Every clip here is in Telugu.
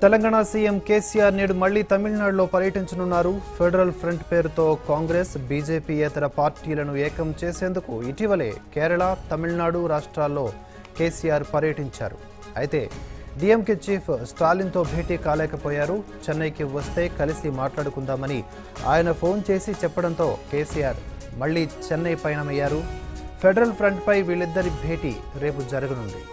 తెలంగాణ సీఎం కేసీఆర్ నేడు మళ్లీ తమిళనాడులో పర్యటించనున్నారు ఫెడరల్ ఫ్రంట్ పేరుతో కాంగ్రెస్ బీజేపీయేతర పార్టీలను ఏకం చేసేందుకు ఇటీవలే కేరళ తమిళనాడు రాష్ట్రాల్లో కేసీఆర్ పర్యటించారు అయితే డీఎంకే చీఫ్ స్టాలిన్తో భేటీ కాలేకపోయారు చెన్నైకి వస్తే కలిసి మాట్లాడుకుందామని ఆయన ఫోన్ చేసి చెప్పడంతో కేసీఆర్ మళ్లీ చెన్నై పయనమయ్యారు ఫెడరల్ ఫ్రంట్పై వీళ్ళిద్దరి భేటీ రేపు జరగనుంది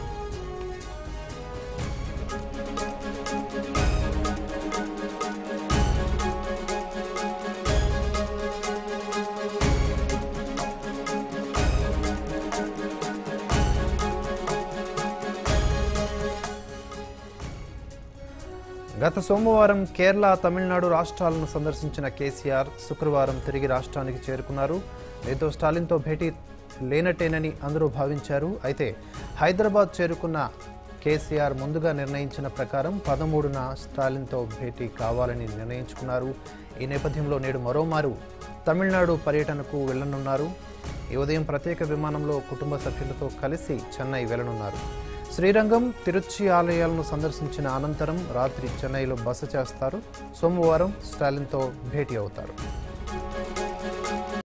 గత సోమవారం కేరళ తమిళనాడు రాష్ట్రాలను సందర్శించిన కేసీఆర్ శుక్రవారం తిరిగి రాష్ట్రానికి చేరుకున్నారు దీంతో స్టాలిన్తో భేటీ లేనట్టేనని అందరూ భావించారు అయితే హైదరాబాద్ చేరుకున్న కేసీఆర్ ముందుగా నిర్ణయించిన ప్రకారం పదమూడున స్టాలిన్తో భేటీ కావాలని నిర్ణయించుకున్నారు ఈ నేపథ్యంలో నేడు మరోమారు తమిళనాడు పర్యటనకు వెళ్లనున్నారు ఈ ఉదయం ప్రత్యేక విమానంలో కుటుంబ సభ్యులతో కలిసి చెన్నై వెళ్లనున్నారు శ్రీరంగం తిరుచి ఆలయాలను సందర్శించిన అనంతరం రాత్రి చెన్నైలో బస చేస్తారు సోమవారం స్టాలిన్తో భేటీ అవుతారు